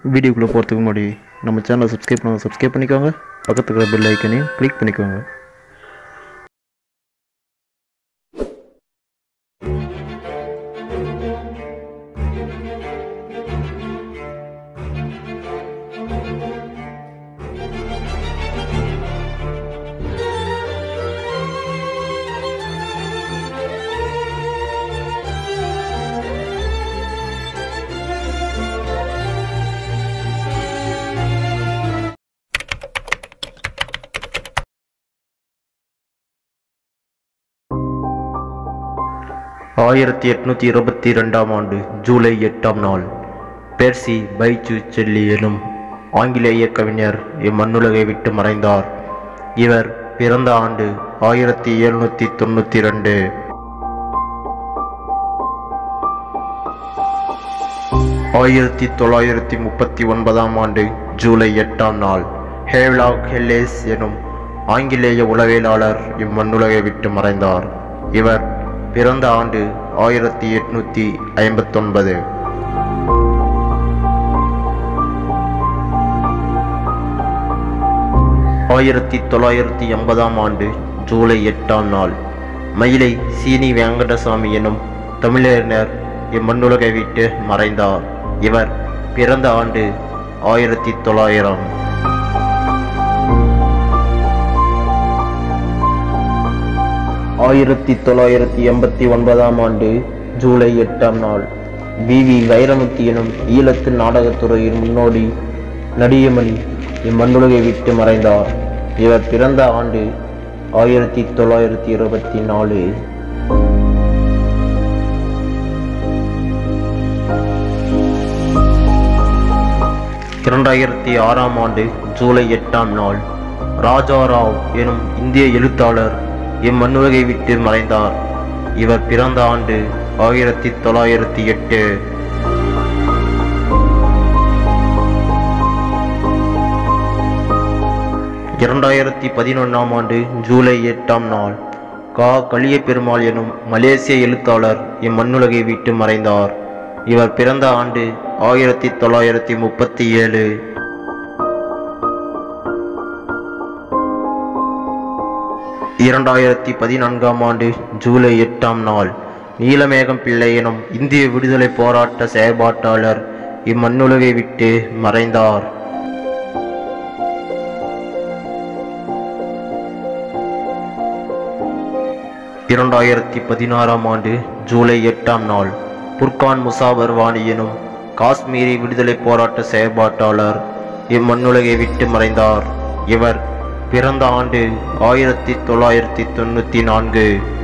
வீடியோக்குள்ளே போகிறதுக்கு முன்னாடி நம்ம சேனலை சப்ஸ்கிரைப் பண்ண சப்ஸ்கிரைப் பண்ணிக்கோங்க பக்கத்துல இருக்கிற பெல் ஐக்கனையும் கிளிக் பண்ணிக்கோங்க ஆயிரத்தி எட்நூற்றி இருபத்தி ரெண்டாம் ஆண்டு ஜூலை எட்டாம் நாள் பெர்சி பைச்சு செல்லி எனும் ஆங்கிலேய கவிஞர் இம்மண்ணுலகை விட்டு மறைந்தார் இவர் பிறந்த ஆண்டு ஆயிரத்தி எழுநூற்றி தொண்ணூற்றி ரெண்டு ஆயிரத்தி தொள்ளாயிரத்தி முப்பத்தி ஒன்பதாம் ஆண்டு ஜூலை எட்டாம் நாள் ஹேவ்லாக் ஹெல்லேஸ் எனும் ஆங்கிலேய உளவியலாளர் இம்மண்ணுலகை விட்டு மறைந்தார் இவர் பிறந்த ஆண்டு ஆயிரத்தி எட்நூற்றி ஐம்பத்தொன்பது ஆயிரத்தி தொள்ளாயிரத்தி எண்பதாம் ஆண்டு ஜூலை எட்டாம் நாள் மயிலை சீனி வெங்கடசாமி எனும் தமிழறிஞர் இம்மண்ணுலகை விட்டு மறைந்தார் இவர் பிறந்த ஆண்டு ஆயிரத்தி தொள்ளாயிரம் ஆயிரத்தி தொள்ளாயிரத்தி எண்பத்தி ஒன்பதாம் ஆண்டு ஜூலை எட்டாம் நாள் வி வி வைரமுத்து எனும் ஈழத்து நாடகத்துறையின் முன்னோடி நடிகமணி இம்மண்ணுலகை விட்டு மறைந்தார் இவர் பிறந்த ஆண்டு ஆயிரத்தி தொள்ளாயிரத்தி இருபத்தி நாலு இரண்டாயிரத்தி ஆறாம் ஆண்டு ஜூலை எட்டாம் நாள் ராஜாராவ் எனும் இந்திய எழுத்தாளர் இம்மண்ணுலகை விட்டு மறைந்தார் இவர் பிறந்த ஆண்டு ஆயிரத்தி தொள்ளாயிரத்தி எட்டு இரண்டாயிரத்தி பதினொன்றாம் ஆண்டு ஜூலை எட்டாம் நாள் கா கலிய பெருமாள் எனும் மலேசிய எழுத்தாளர் இம்மண்ணுலகை விட்டு மறைந்தார் இவர் பிறந்த ஆண்டு ஆயிரத்தி தொள்ளாயிரத்தி முப்பத்தி ஏழு இரண்டாயிரத்தி பதினான்காம் ஆண்டு ஜூலை எட்டாம் நாள் நீலமேகம் பிள்ளை எனும் இந்திய விடுதலை போராட்ட செயற்பாட்டாளர் இம்மண்ணுலகை விட்டு மறைந்தார் இரண்டாயிரத்தி பதினாறாம் ஆண்டு ஜூலை எட்டாம் நாள் புர்கான் முசாபர் வாணி எனும் காஷ்மீரி விடுதலை போராட்ட செயற்பாட்டாளர் இம்மண்ணுலகை விட்டு மறைந்தார் இவர் பிறந்த ஆண்டு ஆயிரத்தி தொள்ளாயிரத்தி தொண்ணூற்றி நான்கு